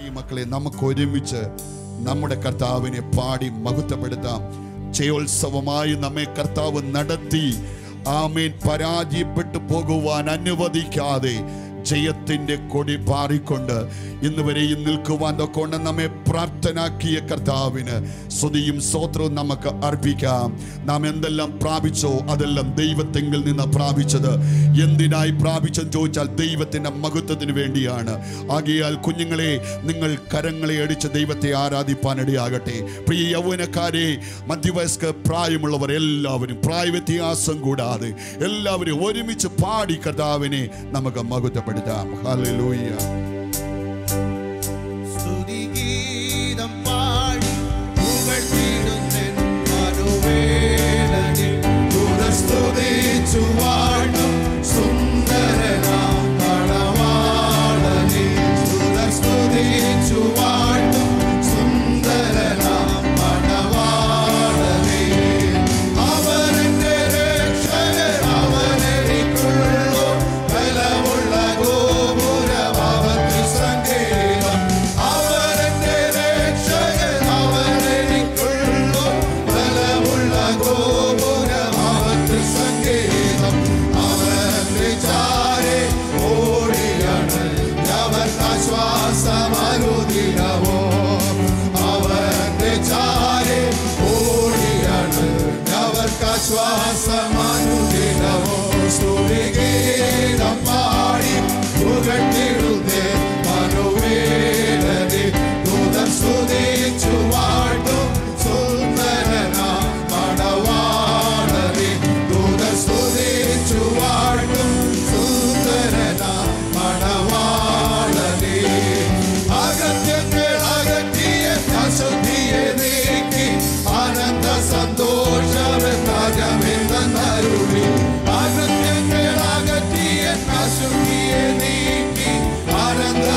മക്കളെ നമുക്ക് ഒരുമിച്ച് നമ്മുടെ കർത്താവിനെ പാടി മഹത്വപ്പെടുത്താം ജയോത്സവമായി നമ്മെ കർത്താവ് നടത്തി ആമേൻ പരാജയപ്പെട്ടു പോകുവാൻ അനുവദിക്കാതെ ജയത്തിന്റെ കൊടി പാറിക്കൊണ്ട് ഇന്ന് വരെയും നിൽക്കുവാൻ കൊണ്ട് നമ്മെ പ്രാപ്തനാക്കിയ കർത്താവിന് സ്തുതിയും സ്തോത്രവും നമുക്ക് അർപ്പിക്കാം നാം എന്തെല്ലാം പ്രാപിച്ചോ അതെല്ലാം ദൈവത്തെങ്കിൽ നിന്ന് പ്രാപിച്ചത് എന്തിനായി പ്രാപിച്ചെന്ന് ചോദിച്ചാൽ ദൈവത്തിന്റെ മഹത്വത്തിന് വേണ്ടിയാണ് ആകിയാൽ കുഞ്ഞുങ്ങളെ നിങ്ങൾ കരങ്ങളെ അടിച്ച് ദൈവത്തെ ആരാധിപ്പാൻ ഇടയാകട്ടെ പ്രിയ യൗവനക്കാരെ മധ്യവയസ്ക പ്രായമുള്ളവർ എല്ലാവരും പ്രായവ്യത്യാസം കൂടാതെ എല്ലാവരും ഒരുമിച്ച് പാടി കർത്താവിനെ നമുക്ക് മഹത്വപ്പെടുത്താം ഹല്ലേലൂയ സ്തുതിഗീതം പാടി പുകഴ്ത്തിടുന്നെൻ മനോവേദനയിൽ ദുരസ്തുതിച്ചു വാഴും സുന്ദരനാം മണവാളനെ. ദുരസ്തുതിച്ചു വാഴും സുന്ദരനാം മണവാളനെ. അവനെന്റെ രക്ഷകൻ, അവനെനിക്കുള്ളോ ബലമുള്ള ഗോപുരമവത്തിൽ സങ്കേതം. അവനെന്റെ രക്ഷകൻ, അവനെനിക്കുള്ളോ ബലമുള്ള ഗോപുരമവത്തിൽ സങ്കേതം. അവന്റെ ചാരെ ഓടിയാണ് ഞവർക്കാശ്വാസമരുദിനമോ അവന്റെ ചാരെ ഓടിയാണ് ഞവർക്കാശ്വാസമനുദിനമോ സ്തുതിഗീതം പാടി പുകട്ടിടുന്നേ മനോവേദനെ ദൂതം സ്തുതിച്ചു വാഴ്ത്തും സുന്ദരനാ മണവാളനെ ദൂതം സ്തുതിച്ചു വാഴ്ത്തും സുന്ദരനാ മണവാളനെ അകത്യങ്ങൾ അകറ്റിയ അശുദ്ധിയെ നീക്കി ആനന്ദ സന്തോഷമെന്നരുളി അകത്യങ്ങൾ അകറ്റിയ അശുദ്ധിയെ നീക്കി ആനന്ദ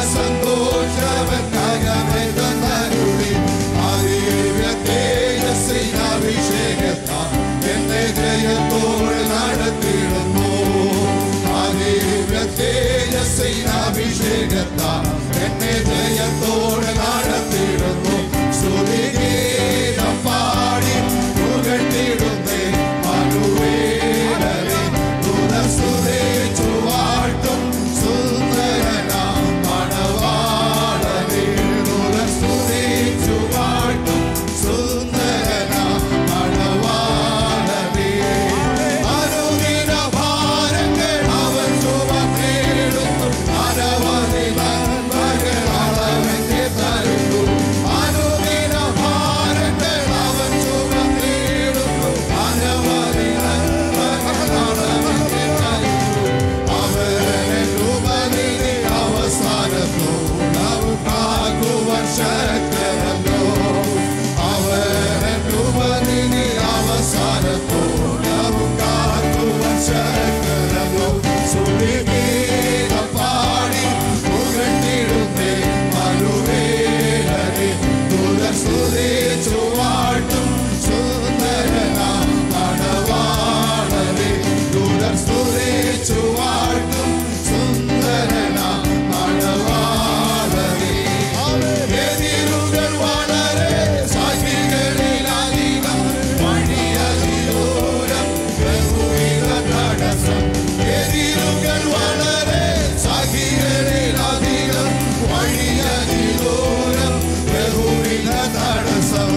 സന്തോഷമെന്നരുളി അറിയ തേജസ്സിനഭിഷേകത്താൽ എന്നെ ജയത്തോടെ നടത്തിയിടുന്നു അതിവ്യ തേജസ്സിനഭിഷേകത്താൽ എന്നെ ജയത്തോടെ നടത്തിയിടുന്നു സ്തുതിഗീതം പാടി പുകട്ടിടുന്നേ മനുവേലനെ തുലസ്തുതിച്ചു വാഴ്ത്തും സുന്ദരനാ മണവാളനെ തുലസ്തുതിച്ചു വാഴ്ത്തും സുന്ദരനാ മണവാളനെ അനുദിന ഭാരങ്ങൾ അവൻ ചുമന്നേടുന്നു അനവധി നന്മകൾ അളവെന്നെ തരുന്നു അനുദിന ഭാരങ്ങൾ അവൻ ചുമന്നേടുന്നു അനവധി നന്മകൾ അളവെന്നെ തരുന്നു അവനെ രൂപനിധി അവസാനത്തോടവും കാക്കുവാൻ ശക്തനല്ലോ അവനെ രൂപനിധി അവസാനത്തോടവും കാക്കുവാൻ ശക്തനല്ലോ സുനിഗീതം പാടി പുകട്ടിടുന്നേ മനുവേലനെ തുലർ സ്തുതിച്ചു വാഴ്ത്തും സുന്ദരനാ മണവാളനെ തുലർ സ്തുതിച്ചു വാഴ്ത്തും സുന്ദരനാ മണവാളനെ എതിരുകൾ വളരെ സാക്ഷികളിലധികം വഴിയതിലൂരം ബഹുവിധ തടസ്സം എതിരുകൾ വളരെ സാക്ഷികളിലധികം വഴിയതിലൂരം ബഹുവിധ തടസ്സം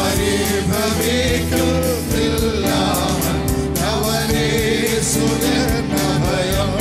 പരിഭവിക്കുന്നില്ല അവനെ സുജന ഭയം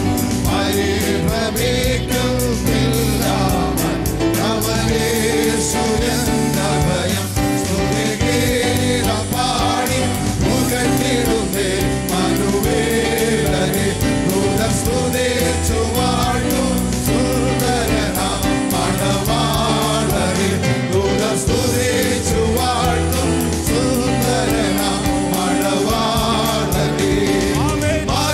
പരിഭവിക്കുന്നില്ല അവനെ സുജന ഭയം സ്തുതിഗീതം പാടി പുകട്ടിടുന്നേ മനുവേലനെ ദൂതം സ്തുതിച്ചു വാഴും സുന്ദരനാ മണവാളനെ ദൂതം സ്തുതിച്ചു വാഴ്ത്തും സുന്ദരനാ മണവാളനെ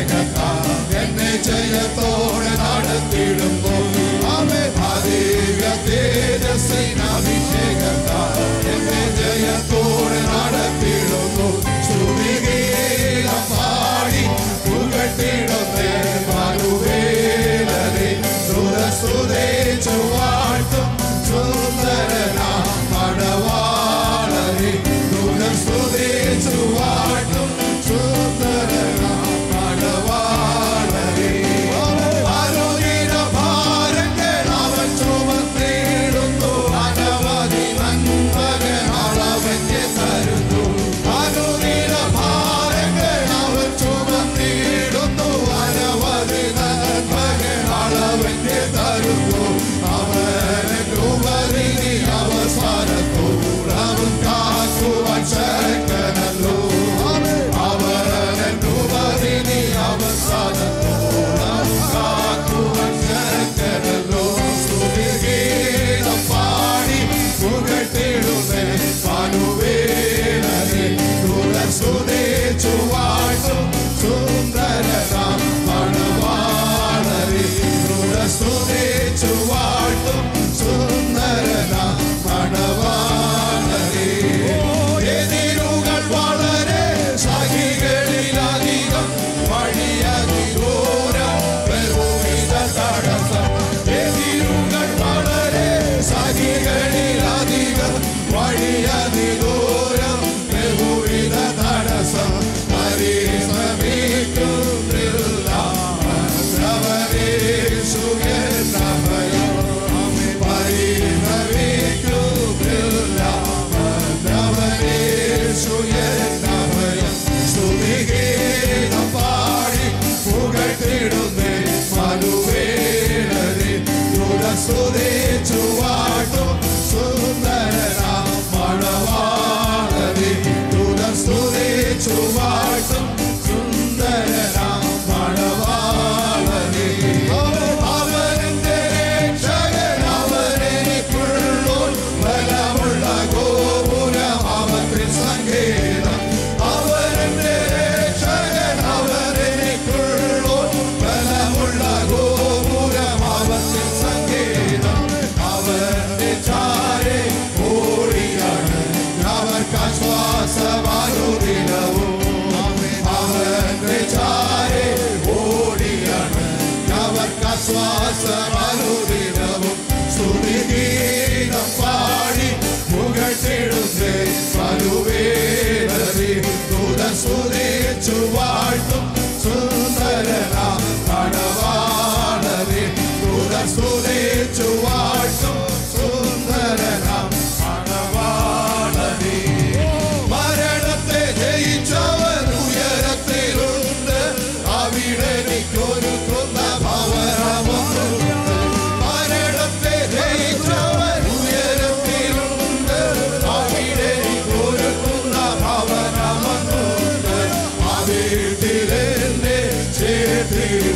അഭിഷേകത്താൽ എന്നെ ജയത്തോടെ നടത്തിയിടുന്നു ആമേ അധിക തേജസ്സിൻ അഭിഷേകത്താൽ എന്നെ ജയത്തോടെ നടത്തിയിടുന്നു സ്തുതിഗീതം പാടി പുകട്ടിടുന്നേ മനുവേലരെ സുരസ്തുതേച്ചു വാഴ്ത്തും സുന്ദരനാ മണവാളരെ സുരസ്തുതേച്ചു വാഴ്ത്തും സുന്ദരനാ മണവാളരെ അനുദിന ഭാരങ്ങൾ അവൻ ചുമത്തിയിടുന്നു അനവധി നന്മകൾ അളവന്റെ തരുന്നു അനുദിന ഭാരങ്ങൾ അവൻ ചുമത്തിയിടുന്നു അനവധി നന്മകൾ അളവന്റെ തരുന്നു അവനെ കൃപതിനി അവസാനത്തോട് അവൻ കാക്കുവാൻ ശക്തനല്ലോ അവനെ കൃപതിനി അവസാനത്തോട് അവൻ കാക്കുവാൻ ശക്തനല്ലോ സ്തുതിഗീതം പാടി പുകട്ടിടുന്നേ മനുവേലനെ തുളസുതേച്ചു വാഴ്ത്തും സുന്ദരനാം മണവാളരെ തുളസുതേച്ചു വാഴ്ത്തും സുന്ദരനാം മണവാളരെ എതിരുകൾ വളരെ സഹികളിലധികം വഴിയതിരൂരം ബഹുവിധ തടസ്സം എതിരുകൾ വളരെ സഹികളിലധികം വഴിയതിരൂരം ബഹുവിധ തടസ്സം പരിശ്രമിക്കുന്നില്ല അവരേശു എന്ന ഭയം പരിശ്രമിക്കുന്നില്ല അവരേശു എന്ന ഭയം സ്തുതിഗീതം പാടി പുകട്ടിടുന്നേ മനുവേലരെ തുളസുതേച്ചു വാട്ടും സുന്ദരനാ മണവാളരെ തുളസുതേച്ചു വാട്ടും സുന്ദരനാ മണവാളരെ അവനെന്റെ രക്ഷകൻ അവനെനിക്കുള്ളോൻ ബലമുള്ള ഗോപുരം അവന്റെ സങ്കേതം അവനെന്റെ രക്ഷകൻ അവനെനിക്കുള്ളോൻ ബലമുള്ള ഗോപുരം അവന്റെ സങ്കേതം അവന്റെ ചാരെ ഓടിയാണ് അവർക്ക് ആശ്വാസമാരുദിനവും അവന്റെ ചാരെ ഓടിയാണ് അവർക്ക് ആശ്വാസമാരുദിനവും സ്തുതിഗീതം പാടി മുകട്ടിടുന്നേ പരുവേലറി തുലസുതേച്ചു വാഴ്ത്തും സുന്ദരനാ പണവാളരെ തുലസുതേച്ചു വാഴ്ത്തും സുന്ദരനാ പണവാളരെ മരണത്തെ ജയിച്ചവൻ ഉയരത്തിലുണ്ട് അവിടെ എനിക്കൊരുക്കുന്ന ഭവനമുണ്ട് മരണത്തെ ജയിച്ചവൻ ഉയരത്തിലുണ്ട് അവിടെ എനിക്കൊരുക്കുന്ന ഭവനമുണ്ട് ആ വീട്ടിലെന്നെ ചേർത്തിടും